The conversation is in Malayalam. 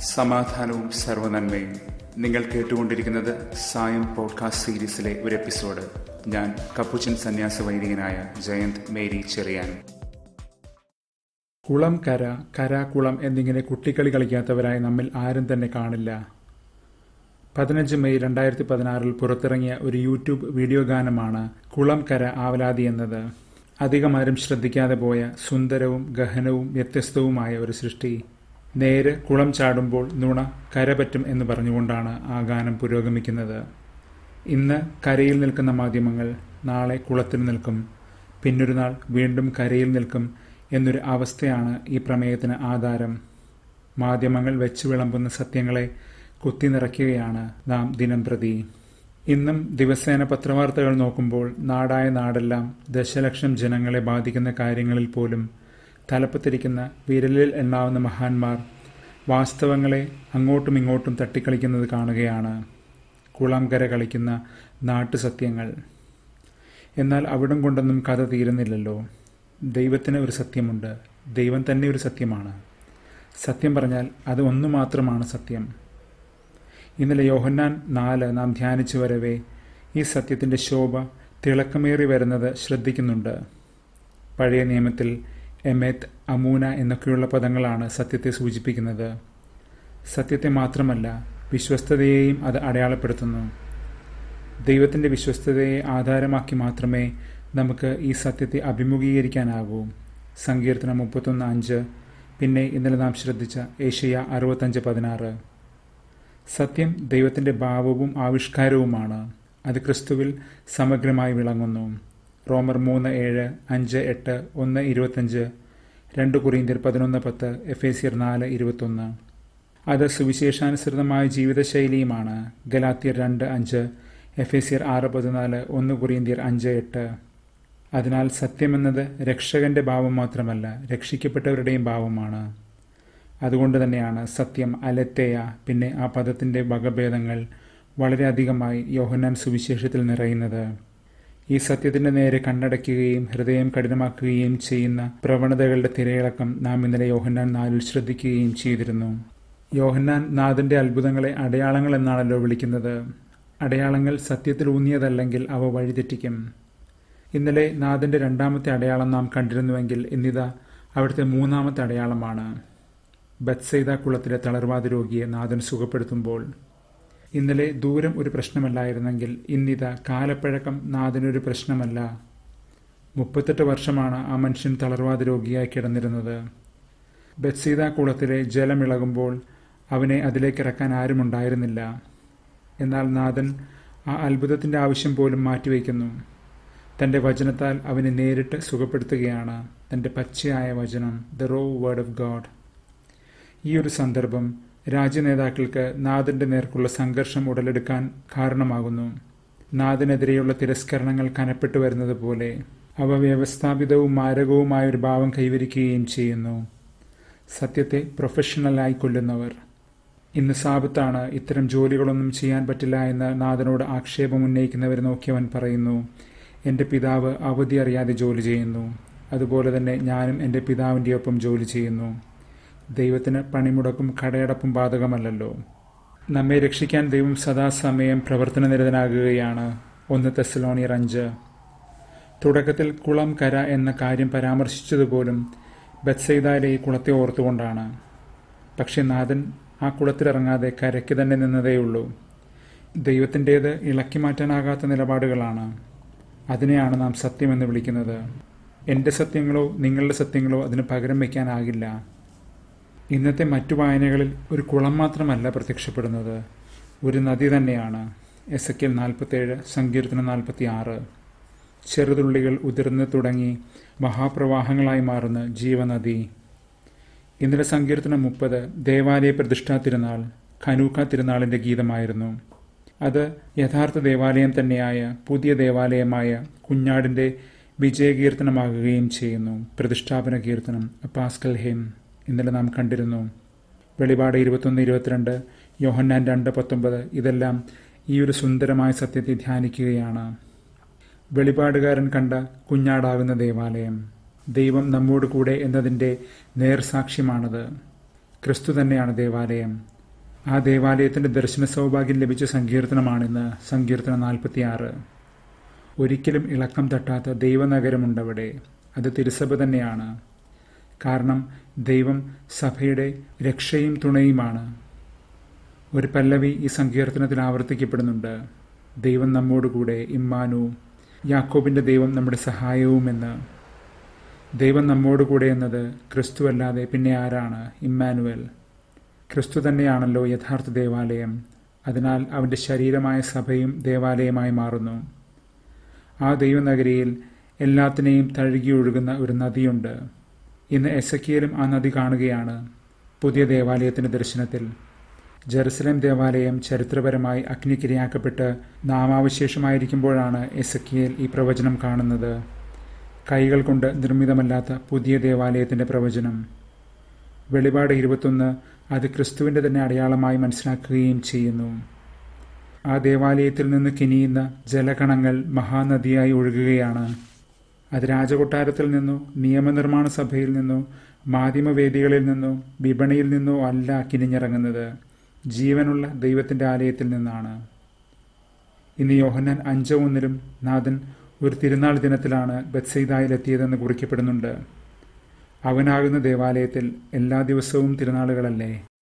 സമാധാനവും സർവനന്മയും നിങ്ങൾ കേട്ടുകൊണ്ടിരിക്കുന്നത് സായം പോഡ്കാസ്റ്റ് സീരീസിലെ ഒരു എപ്പിസോഡ് ഞാൻ കപ്പുച്ചൻ സന്യാസ വൈദികനായ ജയന്ത് മേരി ചെറിയാൻ കുളം കര കര കുളം എന്നിങ്ങനെ കുട്ടിക്കളി കളിക്കാത്തവരായി നമ്മിൽ ആരും തന്നെ കാണില്ല പതിനഞ്ച് മെയ് രണ്ടായിരത്തി പതിനാറിൽ പുറത്തിറങ്ങിയ ഒരു യൂട്യൂബ് വീഡിയോ ഗാനമാണ് കുളം കര ആവലാതി എന്നത് അധികമാരും ശ്രദ്ധിക്കാതെ പോയ സുന്ദരവും ഗഹനവും വ്യത്യസ്തവുമായ ഒരു സൃഷ്ടി നേര് കുളം ചാടുമ്പോൾ നുണ കരപറ്റും എന്ന് പറഞ്ഞുകൊണ്ടാണ് ആ ഗാനം പുരോഗമിക്കുന്നത് ഇന്ന് കരയിൽ നിൽക്കുന്ന മാധ്യമങ്ങൾ നാളെ കുളത്തിൽ നിൽക്കും പിന്നൊരു നാൾ വീണ്ടും കരയിൽ നിൽക്കും എന്നൊരു അവസ്ഥയാണ് ഈ പ്രമേയത്തിന് ആധാരം മാധ്യമങ്ങൾ വെച്ചു വിളമ്പുന്ന സത്യങ്ങളെ കുത്തി നിറയ്ക്കുകയാണ് നാം ദിനം പ്രതി ഇന്നും ദിവസേന പത്രവാർത്തകൾ നോക്കുമ്പോൾ നാടായ നാടെല്ലാം ദശലക്ഷം ജനങ്ങളെ ബാധിക്കുന്ന കാര്യങ്ങളിൽ പോലും തലപ്പത്തിരിക്കുന്ന വിരലിൽ എണ്ണാവുന്ന മഹാന്മാർ വാസ്തവങ്ങളെ അങ്ങോട്ടും ഇങ്ങോട്ടും തട്ടിക്കളിക്കുന്നത് കാണുകയാണ് കുളംകര കളിക്കുന്ന നാട്ടുസത്യങ്ങൾ എന്നാൽ അവിടം കൊണ്ടൊന്നും കഥ തീരുന്നില്ലല്ലോ ദൈവത്തിന് ഒരു സത്യമുണ്ട് ദൈവം തന്നെ ഒരു സത്യമാണ് സത്യം പറഞ്ഞാൽ അത് ഒന്നു മാത്രമാണ് സത്യം ഇന്നലെ യോഹന്നാൻ നാല് നാം ധ്യാനിച്ചു വരവേ ഈ സത്യത്തിൻ്റെ ശോഭ തിളക്കമേറി വരുന്നത് ശ്രദ്ധിക്കുന്നുണ്ട് പഴയ നിയമത്തിൽ എമേത്ത് അമൂന എന്നൊക്കെയുള്ള പദങ്ങളാണ് സത്യത്തെ സൂചിപ്പിക്കുന്നത് സത്യത്തെ മാത്രമല്ല വിശ്വസ്തതയെയും അത് അടയാളപ്പെടുത്തുന്നു ദൈവത്തിൻ്റെ വിശ്വസ്തതയെ ആധാരമാക്കി മാത്രമേ നമുക്ക് ഈ സത്യത്തെ അഭിമുഖീകരിക്കാനാകൂ സങ്കീർത്തനം മുപ്പത്തൊന്ന് അഞ്ച് പിന്നെ ഇന്നലെ നാം ശ്രദ്ധിച്ച ഏഷ്യ അറുപത്തഞ്ച് പതിനാറ് സത്യം ദൈവത്തിൻ്റെ ഭാവവും ആവിഷ്കാരവുമാണ് അത് ക്രിസ്തുവിൽ സമഗ്രമായി വിളങ്ങുന്നു റോമർ മൂന്ന് ഏഴ് അഞ്ച് എട്ട് ഒന്ന് ഇരുപത്തഞ്ച് രണ്ട് കുറിന്തിയർ പതിനൊന്ന് പത്ത് എഫ് എ സിയർ നാല് ഇരുപത്തൊന്ന് അത് സുവിശേഷാനുസൃതമായ ജീവിതശൈലിയുമാണ് ഗലാത്തിയർ രണ്ട് അഞ്ച് എഫ് എ സിയർ ആറ് പതിനാല് ഒന്ന് കുറിന്തിയർ അഞ്ച് എട്ട് അതിനാൽ സത്യമെന്നത് രക്ഷകന്റെ ഭാവം മാത്രമല്ല രക്ഷിക്കപ്പെട്ടവരുടെയും ഭാവമാണ് അതുകൊണ്ട് തന്നെയാണ് സത്യം അലത്തേയ പിന്നെ ആ പദത്തിൻ്റെ വകഭേദങ്ങൾ വളരെയധികമായി യോഹന്നാൻ സുവിശേഷത്തിൽ നിറയുന്നത് ഈ സത്യത്തിൻ്റെ നേരെ കണ്ണടയ്ക്കുകയും ഹൃദയം കഠിനമാക്കുകയും ചെയ്യുന്ന പ്രവണതകളുടെ തിരയിളക്കം നാം ഇന്നലെ യോഹന്നാൻ നാലിൽ ശ്രദ്ധിക്കുകയും ചെയ്തിരുന്നു യോഹന്നാൻ നാഥന്റെ അത്ഭുതങ്ങളെ അടയാളങ്ങൾ എന്നാണല്ലോ വിളിക്കുന്നത് അടയാളങ്ങൾ സത്യത്തിൽ ഊന്നിയതല്ലെങ്കിൽ അവ വഴിതെറ്റിക്കും ഇന്നലെ നാഥന്റെ രണ്ടാമത്തെ അടയാളം നാം കണ്ടിരുന്നുവെങ്കിൽ ഇന്നിതാ അവിടുത്തെ മൂന്നാമത്തെ അടയാളമാണ് ബത്സൈദ കുളത്തിലെ തളർവാദ രോഗിയെ നാഥൻ സുഖപ്പെടുത്തുമ്പോൾ ഇന്നലെ ദൂരം ഒരു പ്രശ്നമല്ലായിരുന്നെങ്കിൽ ഇന്നിത കാലപ്പഴക്കം നാഥനൊരു പ്രശ്നമല്ല മുപ്പത്തെട്ട് വർഷമാണ് ആ മനുഷ്യൻ തളർവാദ രോഗിയായി കിടന്നിരുന്നത് ബത്സീത കുളത്തിലെ ജലമിളകുമ്പോൾ അവനെ അതിലേക്ക് ഇറക്കാൻ ആരുമുണ്ടായിരുന്നില്ല എന്നാൽ നാഥൻ ആ അത്ഭുതത്തിൻ്റെ ആവശ്യം പോലും മാറ്റിവെക്കുന്നു തൻ്റെ വചനത്താൽ അവനെ നേരിട്ട് സുഖപ്പെടുത്തുകയാണ് തൻ്റെ പച്ചയായ വചനം the raw word of God ഈ ഒരു സന്ദർഭം രാജ്യനേതാക്കൾക്ക് നാഥന്റെ നേർക്കുള്ള സംഘർഷം ഉടലെടുക്കാൻ കാരണമാകുന്നു നാഥനെതിരെയുള്ള തിരസ്കരണങ്ങൾ കനപ്പെട്ടു വരുന്നത് പോലെ അവ വ്യവസ്ഥാപിതവും മാരകവുമായ ഒരു ഭാവം കൈവരിക്കുകയും ചെയ്യുന്നു സത്യത്തെ പ്രൊഫഷണലായി കൊല്ലുന്നവർ ഇന്ന് സാബത്താണ് ഇത്തരം ജോലികളൊന്നും ചെയ്യാൻ പറ്റില്ല എന്ന് നാഥനോട് ആക്ഷേപം ഉന്നയിക്കുന്നവരെ നോക്കിയവൻ പറയുന്നു എൻ്റെ പിതാവ് അവധി അറിയാതെ ജോലി ചെയ്യുന്നു അതുപോലെ തന്നെ ഞാനും എൻ്റെ പിതാവിൻ്റെ ഒപ്പം ജോലി ചെയ്യുന്നു ദൈവത്തിന് പണിമുടക്കും കടയടപ്പും ബാധകമല്ലല്ലോ നമ്മെ രക്ഷിക്കാൻ ദൈവം സദാസമയം പ്രവർത്തന നിരതനാകുകയാണ് ഒന്ന് തെസലോണിയർ അഞ്ച് തുടക്കത്തിൽ കുളം കര എന്ന കാര്യം പരാമർശിച്ചതുപോലും ബത്സൈദായിലെ ഈ കുളത്തെ ഓർത്തുകൊണ്ടാണ് പക്ഷെ നാഥൻ ആ കുളത്തിലിറങ്ങാതെ കരയ്ക്ക് തന്നെ നിന്നതേയുള്ളൂ ദൈവത്തിൻ്റേത് ഇളക്കി മാറ്റാനാകാത്ത നിലപാടുകളാണ് അതിനെയാണ് നാം സത്യമെന്ന് വിളിക്കുന്നത് എൻ്റെ സത്യങ്ങളോ നിങ്ങളുടെ സത്യങ്ങളോ അതിന് പകരം വയ്ക്കാനാകില്ല ഇന്നത്തെ മറ്റു വായനകളിൽ ഒരു കുളം മാത്രമല്ല പ്രത്യക്ഷപ്പെടുന്നത് ഒരു നദി തന്നെയാണ് എസ് എ കെൽ നാൽപ്പത്തേഴ് സങ്കീർത്തനം നാൽപ്പത്തി ആറ് ചെറുതുള്ളികൾ ഉതിർന്ന് തുടങ്ങി മഹാപ്രവാഹങ്ങളായി മാറുന്ന ജീവനദി ഇന്നലെ സങ്കീർത്തനം മുപ്പത് ദേവാലയ പ്രതിഷ്ഠാ തിരുനാൾ ഖനൂക്ക തിരുനാളിൻ്റെ ഗീതമായിരുന്നു അത് യഥാർത്ഥ ദേവാലയം തന്നെയായ പുതിയ ദേവാലയമായ കുഞ്ഞാടിൻ്റെ വിജയകീർത്തനമാകുകയും ചെയ്യുന്നു പ്രതിഷ്ഠാപന കീർത്തനം പാസ്കൽ ഹെം ഇന്നലെ നാം കണ്ടിരുന്നു വെളിപാട് ഇരുപത്തൊന്ന് ഇരുപത്തിരണ്ട് യോഹന്നാൻ രണ്ട് പത്തൊമ്പത് ഇതെല്ലാം ഈ ഒരു സുന്ദരമായ സത്യത്തെ ധ്യാനിക്കുകയാണ് വെളിപാടുകാരൻ കണ്ട കുഞ്ഞാടാകുന്ന ദേവാലയം ദൈവം നമ്മോട് കൂടെ എന്നതിൻ്റെ നേർസാക്ഷ്യമാണത് ക്രിസ്തു തന്നെയാണ് ദേവാലയം ആ ദേവാലയത്തിന്റെ ദർശന സൗഭാഗ്യം ലഭിച്ച സങ്കീർത്തനമാണിന്ന് സങ്കീർത്തനം നാൽപ്പത്തിയാറ് ഒരിക്കലും ഇളക്കം തട്ടാത്ത ദൈവനഗരമുണ്ടവിടെ അത് തിരുസഭ തന്നെയാണ് കാരണം ദൈവം സഭയുടെ രക്ഷയും തുണയുമാണ് ഒരു പല്ലവി ഈ സങ്കീർത്തനത്തിൽ ആവർത്തിക്കപ്പെടുന്നുണ്ട് ദൈവം നമ്മോടുകൂടെ ഇമ്മാനു യാക്കോബിന്റെ ദൈവം നമ്മുടെ സഹായവുമെന്ന് ദൈവം നമ്മോടുകൂടെ എന്നത് ക്രിസ്തു അല്ലാതെ പിന്നെ ആരാണ് ഇമ്മാനുവൽ ക്രിസ്തു തന്നെയാണല്ലോ യഥാർത്ഥ ദേവാലയം അതിനാൽ അവന്റെ ശരീരമായ സഭയും ദേവാലയമായി മാറുന്നു ആ ദൈവനഗരിയിൽ എല്ലാത്തിനെയും തഴുകി ഒഴുകുന്ന ഒരു നദിയുണ്ട് ഇന്ന് എസക്കിയലും ആ നദി കാണുകയാണ് പുതിയ ദേവാലയത്തിന്റെ ദർശനത്തിൽ ജെറുസലേം ദേവാലയം ചരിത്രപരമായി അഗ്നിക്കിരയാക്കപ്പെട്ട് നാമാവശേഷമായിരിക്കുമ്പോഴാണ് എസക്കിയേൽ ഈ പ്രവചനം കാണുന്നത് കൈകൾ കൊണ്ട് നിർമ്മിതമല്ലാത്ത പുതിയ ദേവാലയത്തിന്റെ പ്രവചനം വെളിപാട് ഇരുപത്തൊന്ന് അത് ക്രിസ്തുവിന്റെ തന്നെ അടയാളമായി മനസ്സിലാക്കുകയും ചെയ്യുന്നു ആ ദേവാലയത്തിൽ നിന്ന് കിനിയുന്ന ജലകണങ്ങൾ മഹാനദിയായി ഒഴുകുകയാണ് അത് രാജകൊട്ടാരത്തിൽ നിന്നോ നിയമനിർമ്മാണ സഭയിൽ നിന്നോ മാധ്യമവേദികളിൽ നിന്നോ വിപണിയിൽ നിന്നോ അല്ല കിനിഞ്ഞിറങ്ങുന്നത് ജീവനുള്ള ദൈവത്തിന്റെ ആലയത്തിൽ നിന്നാണ് ഇന്ന് യോഹന്നാൻ അഞ്ചോ ഒന്നിലും നാഥൻ ഒരു തിരുനാൾ ദിനത്തിലാണ് ബത്സൈദായിലെത്തിയതെന്ന് കുറിക്കപ്പെടുന്നുണ്ട് അവനാകുന്ന ദേവാലയത്തിൽ എല്ലാ ദിവസവും തിരുനാളുകളല്ലേ